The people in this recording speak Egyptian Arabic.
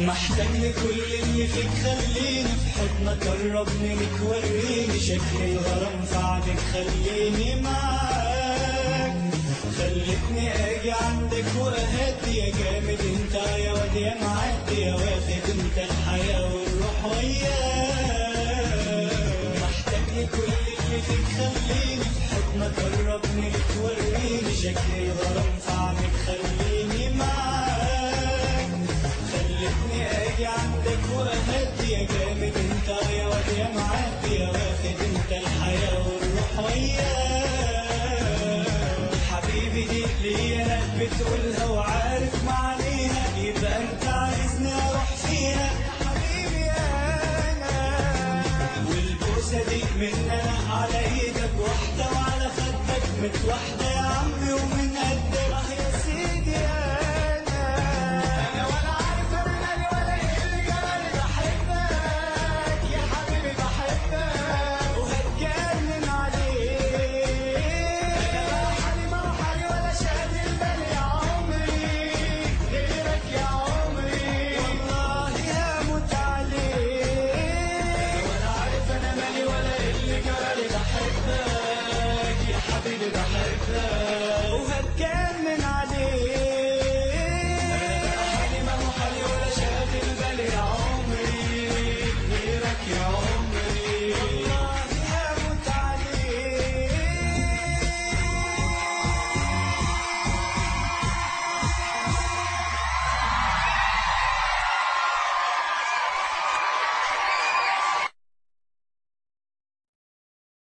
محتاج لكل اللي فيك خليني في حضنك قربني لك وريني شكل الغرام في عدك خليني معاك خلتني اجي عندك واهدي يا جامد انت يا واد يا معدي يا واخد انت الحياة والروح وياك محتاج لكل اللي فيك خليني في حضنك قربني لك وريني شكل الغرام في عدك خليني معاك خلتني اجي عندك واهدي يا جامد انت يا واد يا معدي يا واخد انت الحياة والروح وياك حبيبي دي ليا انا بتقولها وعارف معانيها يبقى انت عايزني اروح فيها يا حبيبي انا والبوسه دي من انا على ايدك واحده وعلى خدك متوحده يا عمي ومن قدك اه يا سيدي انا انا ولا عارف انا مالي ولا ايه اللي جرالي بحبك يا حبيبي بحبك وهتجنن عليك انا لا حالي مرحلي ولا شاغل بالي يا عمري غيرك يا عمري والله هموت عليك ولا عارف انا مالي ولا ايه اللي جرالي بحبك يا حبيبي بحبك